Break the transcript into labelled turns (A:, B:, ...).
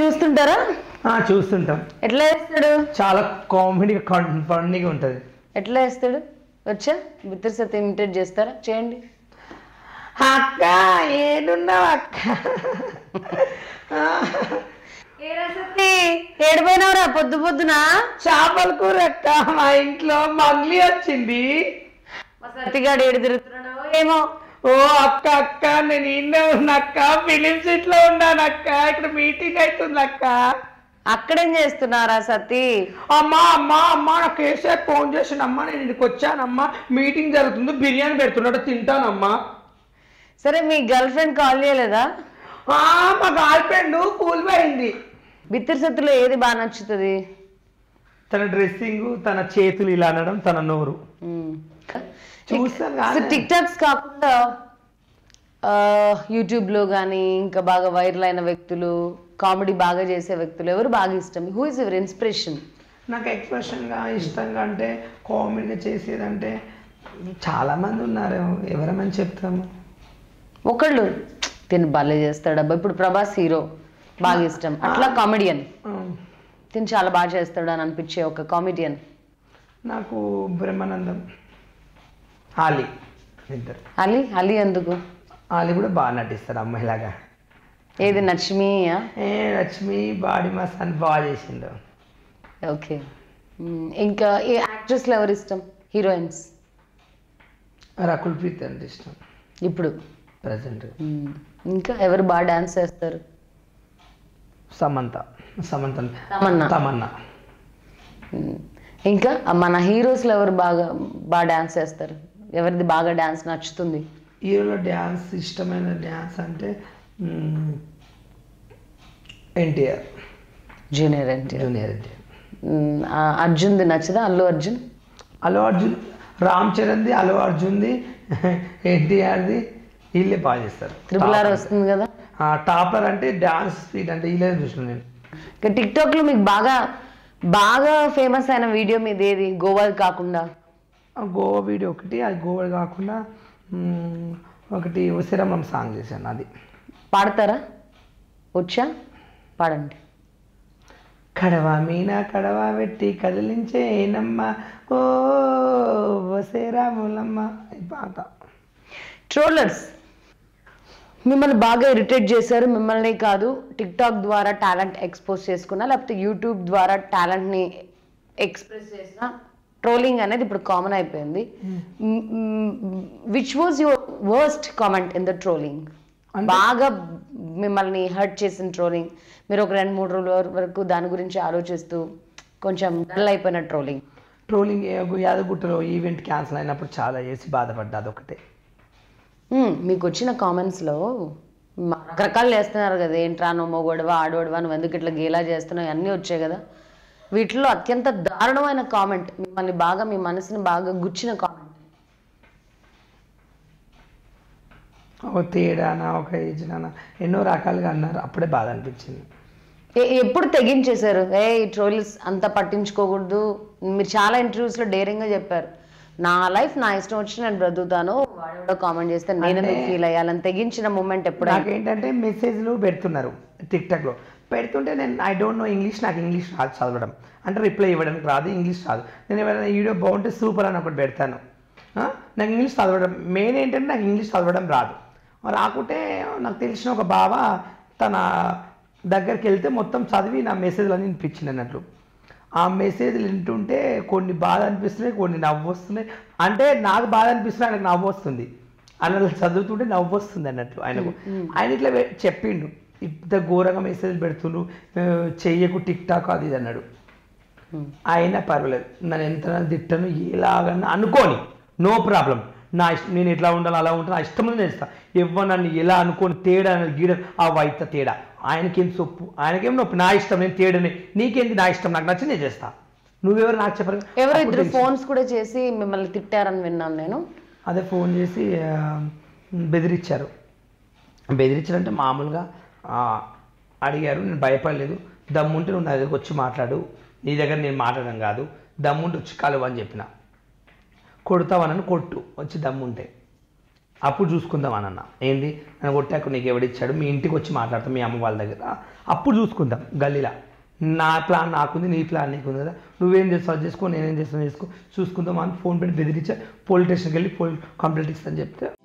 A: చూస్తుంటారా
B: ఆ, చూస్తుంటాం
A: ఎట్లా వేస్తాడు
B: చాలా కామెడీగా ఫన్నీగా ఉంటుంది
A: ఎట్లా వేస్తాడు వచ్చా బిత్తర్ సత్య ఇమిటేట్ చేస్తారా చేయండి
B: అక్క ఏడున్నావు అక్క
A: ఏడిపోయినావురా పొద్దు పొద్దున
B: చేపల కూర అక్క మా ఇంట్లో మగ్లీ వచ్చింది
A: మా సత్తిగాడు ఏడు తిరుగుతున్నాడో ఏమో
B: ఓ అక్క అక్క నేను ఈయనే ఉన్నా అక్క ఫిలిం సీట్ లో ఉన్నాను అక్క ఇక్కడ మీటింగ్ అవుతుంది అక్క
A: అక్కడేం చేస్తున్నారా సత్తి
B: అమ్మా అమ్మా అమ్మా నా కేసీఆర్ ఫోన్ చేసిండమ్మా నేను ఇక్కడికి వచ్చానమ్మా మీటింగ్ జరుగుతుంది బిర్యానీ పెడుతున్నాడు తింటానమ్మా
A: సరే మీ గర్ల్ ఫ్రెండ్ కాల్ చేయలేదా
B: ఆ, మా గర్ల్ ఫ్రెండ్ కూల్ పోయింది
A: బిత్తర్ సత్తులో ఏది బాగా నచ్చుతుంది
B: తన డ్రెస్సింగ్ తన చేతులు ఇలా అనడం తన నోరు చూస్తాను కానీ
A: టిక్ టాక్స్ కాకుండా ఆ, యూట్యూబ్లో కానీ ఇంకా బాగా వైరల్ అయిన వ్యక్తులు కామెడీ బాగా చేసే వ్యక్తులు ఎవరు బాగా ఇష్టం హూ ఇస్ యువర్ ఇన్స్పిరేషన్
B: నాకు ఎక్స్ప్రెషన్గా ఇష్టంగా అంటే కామెడీగా చేసేదంటే చాలా మంది ఉన్నారు ఎవరమని చెప్తాము
A: ఒకళ్ళు తిని భలే చేస్తాడు అబ్బా ఇప్పుడు ప్రభాస్ హీరో బాగా ఇష్టం అట్లా కామెడియన్
B: ఉమ్,
A: తిని చాలా బాగా చేస్తాడు అని అనిపించే ఒక కామెడియన్
B: నాకు బ్రహ్మానందం ఆలి ఇద్దరు
A: అలీ అలీ ఎందుకు
B: ఆలి కూడా బాగా నటిస్తారు అమ్మాయిలాగా
A: ఏది నచ్చిమియా
B: ఏ లక్ష్మి బాడీ మసాన్ బాగా చేసిండు
A: ఓకే ఇంకా ఏ యాక్ట్రెస్లు ఎవరు ఇష్టం హీరోయిన్స్
B: రకుల్ ప్రీత్ అంటే ఇష్టం
A: ఇప్పుడు
B: ప్రజెంట్
A: మ్మ్. ఇంకా ఎవరు బాగా డాన్స్ చేస్తారు
B: సమంత సమంత
A: తమన్నా
B: తమన్నా
A: మ్మ్. ఇంకా మన హీరోస్లో ఎవరు బాగా బాగా డాన్స్ చేస్తారు ఎవరిది బాగా డాన్స్ నచ్చుతుంది
B: హీరోలో డ్యాన్స్ ఇష్టమైన డ్యాన్స్ అంటే ఎన్టీఆర్
A: జూనియర్ ఎన్టీఆర్
B: జూనియర్ ఎన్టీఆర్
A: మ్మ్. ఆ అర్జున్ది నచ్చదా అల్లు అర్జున్
B: అల్లు అర్జున్ రామ్ చరణ్ది అల్లు అర్జున్ది ఎన్టీఆర్ది వీళ్ళే బాగా చేస్తారు
A: త్రిపుల్ ఆర్ వస్తుంది కదా
B: టాపర్ అంటే డాన్స్ స్పీడ్ అంటే వీళ్ళే చూసిన నేను
A: ఇంకా టిక్టాక్లో మీకు బాగా బాగా ఫేమస్ అయిన వీడియో మీది ఏది గోవా కాకుండా
B: ఆ గోవా వీడియో ఒకటి అది గోవా కాకుండా మ్, ఒకటి ఉసిరమం సాంగ్ చేశాను అది
A: పాడతారా వచ్చా పాడండి
B: కడవ మీన కడవ పెట్టి కదిలించే ఏనమ్మ ఓ వసేరాములమ్మ ఈ పాట
A: ట్రోలర్స్ మిమ్మల్ని బాగా ఇరిటేట్ చేశారు మిమ్మల్ని కాదు టిక్ టాక్ ద్వారా టాలెంట్ ఎక్స్పోజ్ చేసుకున్నా లేకపోతే యూట్యూబ్ ద్వారా టాలెంట్ని ఎక్స్ప్రెస్ చేసిన ట్రోలింగ్ అనేది ఇప్పుడు కామన్ అయిపోయింది which was your worst comment in the trolling బాగా మిమ్మల్ని హర్ట్ చేసిన ట్రోలింగ్ మీరు ఒక రెండు మూడు రోజుల వరకు దాని గురించి ఆలోచిస్తూ కొంచెం డల్ అయిపోయిన ట్రోలింగ్
B: ట్రోలింగ్ యాదగుట్టలో ఈవెంట్ క్యాన్సిల్ అయినప్పుడు చాలా చేసి బాధపడ్డా అదొకటే
A: మ్మ్. మీకు వచ్చిన కామెంట్స్లో రకరకాలు చేస్తున్నారు కదా ఏంట్రా నువ్వు మొగొడవా ఆడోడవా నువ్వు ఎందుకు ఇట్లా గేలా చేస్తున్నావు అన్నీ వచ్చాయి కదా వీటిలో అత్యంత దారుణమైన కామెంట్ మిమ్మల్ని బాగా మీ మనసుని బాగా గుచ్చిన కామెంట్
B: ఒక తేడానా ఒక ఏజ్నా ఎన్నో రకాలుగా అన్నారు అప్పుడే బాధ అనిపించింది
A: ఏ- ఎప్పుడు తెగించేశారు ఏ ఈ ట్రోల్స్ అంత పట్టించుకోకూడదు మీరు చాలా ఇంటర్వ్యూస్లో డేరింగ్గా చెప్పారు నా లైఫ్ నా ఇష్టం వచ్చి నేను బ్రతుకుతాను వాడెవడో కామెంట్ చేస్తే నేను ఎందుకు ఫీల్ అయ్యాలని తెగించిన మూమెంట్ ఎప్పుడు
B: నాకేంటంటే మెసేజ్లు పెడుతున్నారు టిక్టాక్లో పెడుతుంటే నేను ఐ డోంట్ నో ఇంగ్లీష్ నాకు ఇంగ్లీష్ రాదు చదవడం అంటే రిప్లై ఇవ్వడానికి రాదు ఇంగ్లీష్ రాదు నేను ఎవరైనా వీడియో బాగుంటే సూపర్ అని ఒకటి పెడతాను ఆ? నాకు ఇంగ్లీష్ చదవడం మెయిన్ ఏంటంటే నాకు ఇంగ్లీష్ చదవడం రాదు రాకుంటే నాకు తెలిసిన ఒక బావ తన దగ్గరికి వెళ్తే మొత్తం చదివి నా మెసేజ్లు అన్ని వినిపించింది అన్నట్లు ఆ మెసేజ్లు వింటుంటే కొన్ని బాధ అనిపిస్తున్నాయి కొన్ని నవ్వు వస్తున్నాయి అంటే నాకు బాధ అనిపిస్తున్నాయి ఆయనకు నవ్వు వస్తుంది ఆయన చదువుతుంటే నవ్వు వస్తుంది అన్నట్లు ఆయనకు ఆయన ఇట్లా వె- చెప్పిండు ఇంత ఘోరంగా మెసేజ్ పెడుతుండు ఆ, చెయ్యకు టిక్ టాక్ అది ఇది అన్నాడు అయినా పర్వాలేదు నన్ను ఎంత తిట్టను ఎలాగన్నా అనుకోని నో ప్రాబ్లం నా ఇష్టం నేను ఎట్లా ఉండాలి అలా ఉంటాను నా ఇష్టం నేను ఇస్తాను ఎవరు నన్ను ఎలా అనుకోని తేడా అనేది గీడ ఆ వైత తేడా ఆయనకేం సొప్పు ఆయనకేం నొప్పి నా ఇష్టం నేను తేడని నీకేంది నా ఇష్టం నాకు నచ్చి నేను చేస్తా నువ్వెవరు నాకు చెప్పరు
A: ఎవరో
B: అప్పుడు
A: ఇద్దరు
B: తెలిసి-
A: ఫోన్స్ కూడా చేసి మిమ్మల్ని తిట్టారని విన్నాను నేను
B: అదే ఫోన్ చేసి ఆ, బెదిరించారు బెదిరించారంటే మామూలుగా ఆ, అడిగారు నేను భయపడలేదు దమ్ముంటే నువ్వు నా దగ్గరకు వచ్చి మాట్లాడు నీ దగ్గర నేను మాట్లాడడం కాదు దమ్ముంటే వచ్చి కలువు అని చెప్పిన కొడతావనని కొట్టు వచ్చి దమ్ముంటే అప్పుడు చూసుకుందాం అని అన్న ఏంది నన్ను కొట్టాక నీకు ఎవడిచ్చాడు మీ ఇంటికి వచ్చి మాట్లాడతాం మీ అమ్మ వాళ్ళ దగ్గర అప్పుడు చూసుకుందాం గల్లీలో నా ప్లాన్ నాకుంది నీ ప్లాన్ నీకుంది కదా నువ్వేం చేస్తావు అది చేసుకో నేనేం చేస్తాను చేసుకో చూసుకుందాం అని ఫోన్ పెట్టి బెదిరించా పోలీస్ స్టేషన్కి వెళ్ళి పోల్ కంప్లైంట్ ఇస్తాను చెప్తే